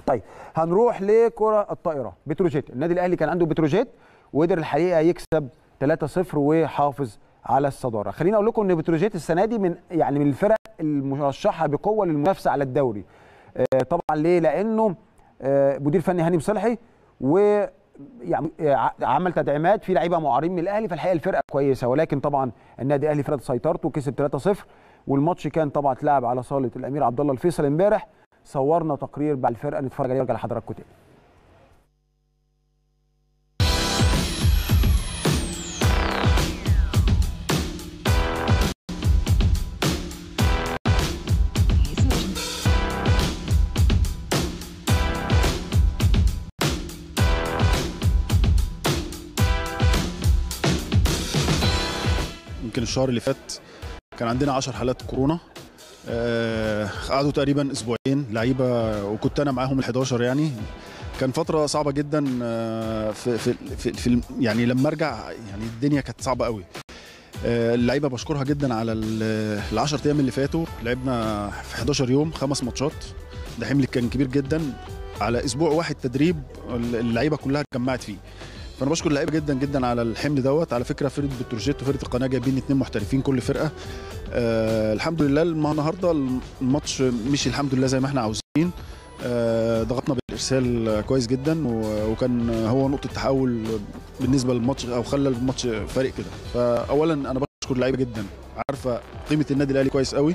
طيب هنروح لكره الطائره بتروجيت النادي الاهلي كان عنده بتروجيت وقدر الحقيقه يكسب 3-0 وحافظ على الصداره خليني اقول لكم ان بتروجيت السنه دي من يعني من الفرق المرشحه بقوه للمنافسه على الدوري آه، طبعا ليه لانه آه، مدير فني هاني مصلحي و يعني ع- عمل تدعيمات في لعيبه معارين من الاهلي فالحقيقه الفرقه كويسه ولكن طبعا النادي الاهلي فرض سيطرته وكسب 3-0 والماتش كان طبعا اتلعب على صاله الامير عبد الله الفيصل امبارح صورنا تقرير بعد الفرقه نتفرج عليه وارجع لحضراتكم تاني يمكن الشهر اللي فات كان عندنا 10 حالات كورونا آه، قعدوا تقريبا اسبوعين لعيبه وكنت انا معاهم ال 11 يعني كان فتره صعبه جدا آه، في في في, في الم- يعني لما ارجع يعني الدنيا كانت صعبه قوي آه، اللعيبه بشكرها جدا على ال 10 ايام اللي فاتوا لعبنا في 11 يوم خمس ماتشات ده حمل كان كبير جدا على اسبوع واحد تدريب اللعيبه كلها اتجمعت فيه فانا بشكر اللعيبه جدا جدا على الحمل دوت على فكره فرقه بتروجيت وفرقه القناه جايبين اتنين محترفين كل فرقه آه الحمد لله الم- النهارده الماتش مشي الحمد لله زي ما احنا عاوزين آه ضغطنا بالارسال كويس جدا و- وكان هو نقطه تحول بالنسبه للماتش او خلى الماتش فارق كده فاولا انا بشكر اللعيبه جدا عارفه قيمه النادي الاهلي كويس قوي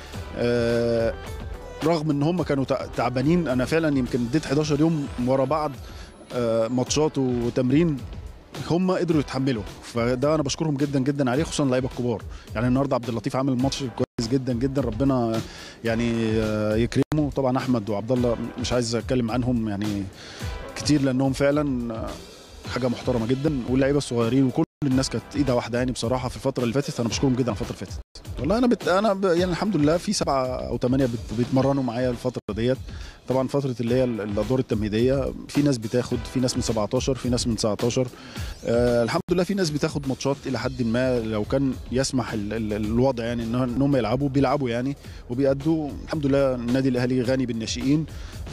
آه رغم ان هم كانوا تع- تعبانين انا فعلا يمكن اديت 11 يوم ورا بعض آه، ماتشات وتمرين هم قدروا يتحملوا فده انا بشكرهم جدا جدا عليه خصوصا اللعيبه الكبار يعني النهارده عبد اللطيف عامل ماتش كويس جدا جدا ربنا يعني آه، يكرمه طبعا احمد وعبد الله مش عايز اتكلم عنهم يعني كتير لانهم فعلا آه، حاجه محترمه جدا واللعيبه الصغيرين وكل الناس كانت ايده واحده يعني بصراحه في الفتره اللي فاتت انا بشكرهم جدا على الفتره اللي فاتت والله انا بت... انا ب... يعني الحمد لله في سبعه او ثمانيه بت... بيتمرنوا معايا الفتره ديت طبعا فتره اللي هي ال- الادوار التمهيديه في ناس بتاخد في ناس من 17 في ناس من 19 آه الحمد لله في ناس بتاخد ماتشات الى حد ما لو كان يسمح ال... ال... الوضع يعني ان إن هم يلعبوا بيلعبوا يعني وبيأدوا الحمد لله النادي الاهلي غني بالناشئين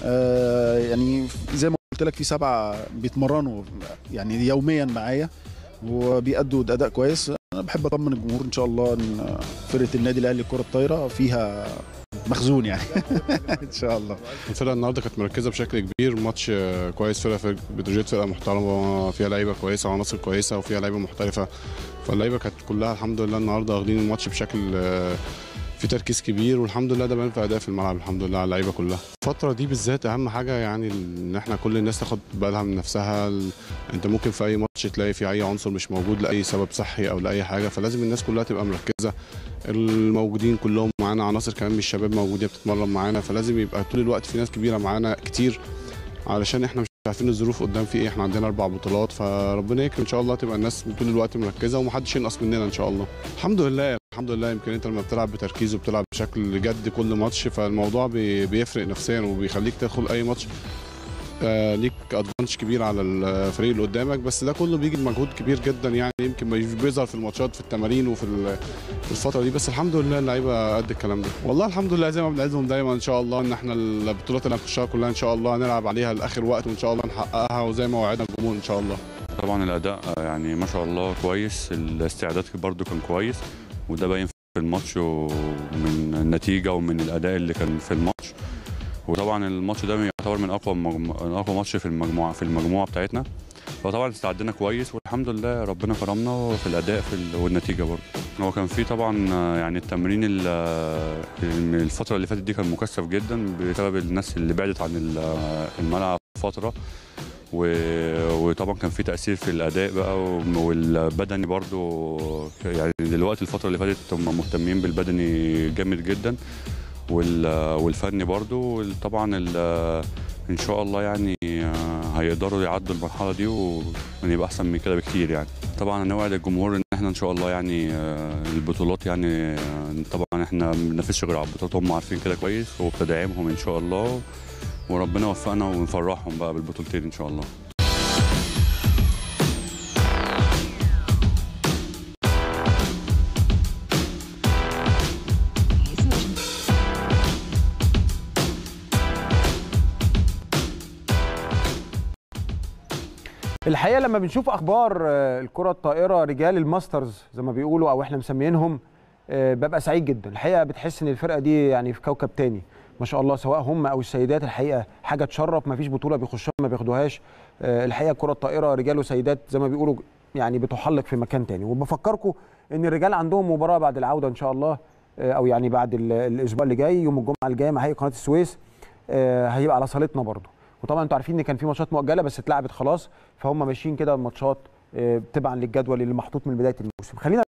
آه يعني زي ما قلت لك في سبعه بيتمرنوا يعني يوميا معايا وبيأدوا اداء كويس انا بحب اطمن الجمهور ان شاء الله ان فرقه النادي الاهلي الكره الطايره فيها مخزون يعني ان شاء الله الفرقه النهارده كانت مركزه بشكل كبير ماتش آه، كويس فرقه فرق بتروجيت فرقه محترمه فيها لعيبه كويسه وعناصر كويسه وفيها لعيبه محترفه فاللعيبه كانت كلها الحمد لله النهارده واخدين الماتش بشكل آه، في تركيز كبير والحمد لله ده بان في اداء في الملعب الحمد لله على اللعيبه كلها الفتره دي بالذات اهم حاجه يعني ان احنا كل الناس تاخد بالها من نفسها ال- انت ممكن في اي ماتش تلاقي في اي عنصر مش موجود لاي سبب صحي او لاي حاجه فلازم الناس كلها تبقى مركزه الموجودين كلهم معانا عناصر كمان من الشباب موجوده بتتمرن معانا فلازم يبقى طول الوقت في ناس كبيره معانا كتير علشان احنا مش عارفين الظروف قدام في ايه احنا عندنا اربع بطولات فربنا يكرم ان شاء الله تبقى الناس طول الوقت مركزه ومحدش ينقص مننا ان شاء الله الحمد لله الحمد لله يمكن انت لما بتلعب بتركيز وبتلعب بشكل جد كل ماتش فالموضوع بي- بيفرق نفسيا وبيخليك تدخل اي ماتش آه، ليك ادفانتج كبير على الفريق اللي قدامك بس ده كله بيجي بمجهود كبير جدا يعني يمكن مش بيظهر في الماتشات في التمارين وفي ال- في الفتره دي بس الحمد لله اللعيبه قد الكلام ده والله الحمد لله زي ما بنعزهم دايما ان شاء الله ان احنا البطولات اللي هنخشها كلها ان شاء الله هنلعب عليها لاخر وقت وان شاء الله نحققها وزي ما وعدنا الجمهور ان شاء الله طبعا الاداء آه، يعني ما شاء الله كويس الاستعداد برضو كان كويس وده باين في الماتش ومن النتيجه ومن الاداء اللي كان في الماتش وطبعا الماتش ده يعتبر من اقوى مجمو... من اقوى ماتش في المجموعه في المجموعه بتاعتنا فطبعا استعدنا كويس والحمد لله ربنا كرمنا في الاداء في ال... والنتيجه برضه هو كان في طبعا آه، يعني التمرين ال- آه، الفتره اللي فاتت دي كان مكثف جدا بسبب الناس اللي بعدت عن ال- آه، الملعب فتره و- وطبعا كان في تاثير في الاداء بقى و- والبدني برضو يعني دلوقتي الفتره اللي فاتت هم مهتمين بالبدني جامد جدا وال- والفني برضو طبعا ال- ان شاء الله يعني آه، هيقدروا يعدوا المرحله دي ونبقى احسن من كده بكتير يعني طبعا هنوعد الجمهور ان احنا ان شاء الله يعني آه، البطولات يعني آه، طبعا احنا ما بننافسش غير على البطولات هم عارفين كده كويس وبتدعيمهم ان شاء الله وربنا يوفقنا ونفرحهم بقى بالبطولتين ان شاء الله الحقيقه لما بنشوف اخبار آه، الكره الطائره رجال الماسترز زي ما بيقولوا او احنا مسميينهم آه، ببقى سعيد جدا الحقيقه بتحس ان الفرقه دي يعني في كوكب تاني ما شاء الله سواء هم او السيدات الحقيقه حاجه تشرف ما فيش بطوله بيخشوها ما بياخدوهاش آه، الحقيقه الكره الطائره رجال وسيدات زي ما بيقولوا يعني بتحلق في مكان تاني وبفكركم ان الرجال عندهم مباراه بعد العوده ان شاء الله آه، او يعني بعد ال- الاسبوع اللي جاي يوم الجمعه الجايه مع هيئه قناه السويس آه، هيبقى على صالتنا برضه وطبعا انتوا عارفين ان كان في ماتشات مؤجله بس اتلعبت خلاص فهم ماشيين كده الماتشات آه، تبعا للجدول اللي محطوط من بدايه الموسم خلينا